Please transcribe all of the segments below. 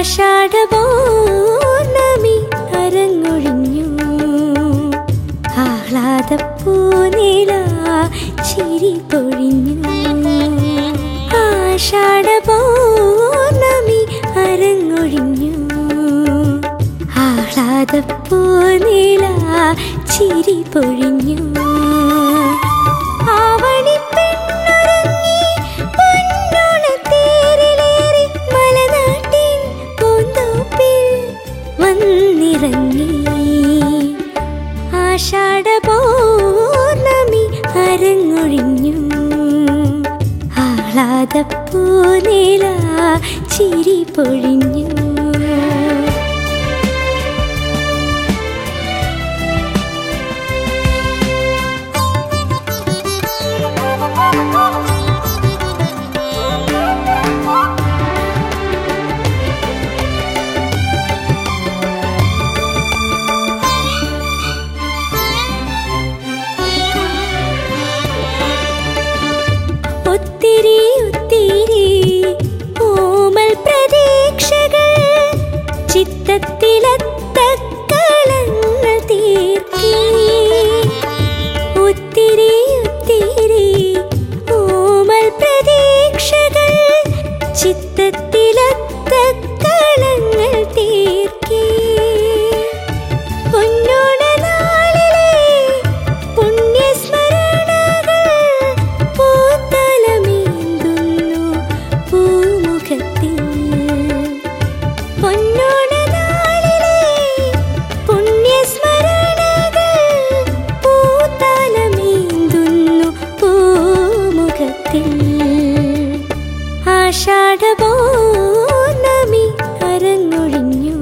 ആഷാഢപൗർണമി അരങ്ങൊഴിഞ്ഞു ആഹ്ലാദപ്പൂനില ചിരി പൊഴിഞ്ഞു ആഷാഢപൗർണമി അരങ്ങൊഴിഞ്ഞു ആഹ്ലാദപ്പൂനില ചിരി പൊഴിഞ്ഞു ആവണിപ്പെണ്ണുറങ്ങി പൊന്നോണത്തേരിലേറി മലനാട്ടിൻ പൂന്തോപ്പിൽ വന്നിറങ്ങി ആഷാഢപൗർണമി അരങ്ങൊഴിഞ്ഞു ആഹ്ലാദപ്പൂനില ചിരി പൊഴിഞ്ഞു ഒത്തിരി ഒത്തിരി ഓമൽ പ്രതീക്ഷകൾ ചിത്തത്തിലത്തക്കളങ്ങൾ തീർക്കി ഒത്തിരി ഒത്തിരി ഓമൽ പ്രതീക്ഷകൾ ചിത്തത്തിലത്തക്കളങ്ങൾ തീർക്കി പൊന്നോണനാളിലെ പുണ്യസ്മരണകൾ പൂത്തലമേന്തുന്നു പൂമുഖത്തിൽ പൊന്നോണനാളിലെ പുണ്യസ്മരണകൾ പൂത്തലമേന്തുന്നു പൂമുഖത്തിൽ ആഷാഢപൗർണമി അരങ്ങൊഴിഞ്ഞു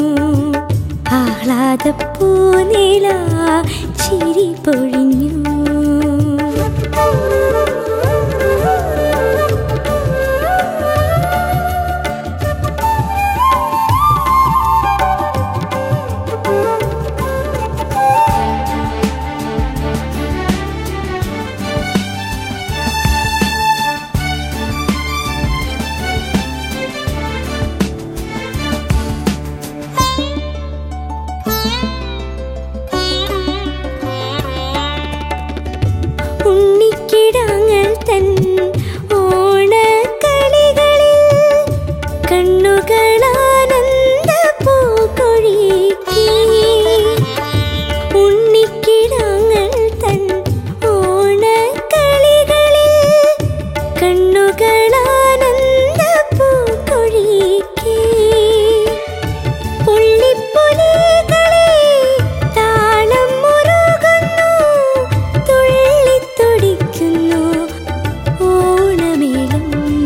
ആഹ്ലാദപ്പൂനില ചിരി പൊഴിഞ്ഞു ഉണ്ണിക്കിടങ്ങൾ തൻ ഓണക്കളികളിൽ കണ്ണുകളാനന്ദ പൂക്കൊഴിക്കി ഉണ്ണിക്കിടങ്ങൾ തൻ ഓണക്കളികളിൽ കണ്ണുകളാനന്ദ പൂക്കൊഴിക്കി പുള്ളിപ്പുലികളെ താളം മുറുകുന്നു തുള്ളിത്തുടിക്കുന്നു ഓണമേളം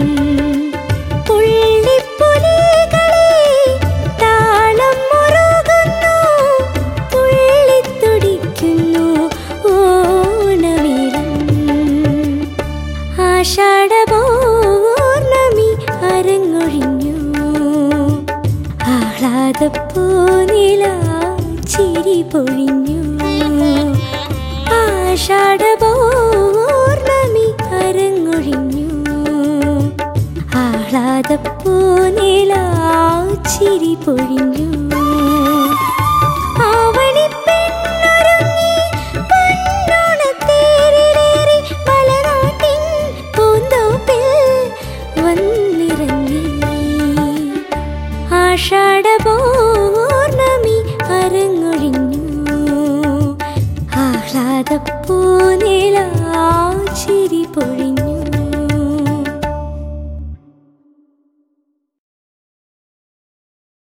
പുള്ളിപ്പുലികളെ താളം മുറുകുന്നു തുള്ളിത്തുടിക്കുന്നു ഓണമേളം ആഷാഢപൗർണമി അരങ്ങൊഴിഞ്ഞു ആഹ്ലാദപ്പൂനില ചിരി പൊഴിഞ്ഞു ആഷാഢപൗർണമി അരങ്ങൊഴിഞ്ഞു ആഹ്ലാദപ്പൂനില ചിരി പൊഴിഞ്ഞു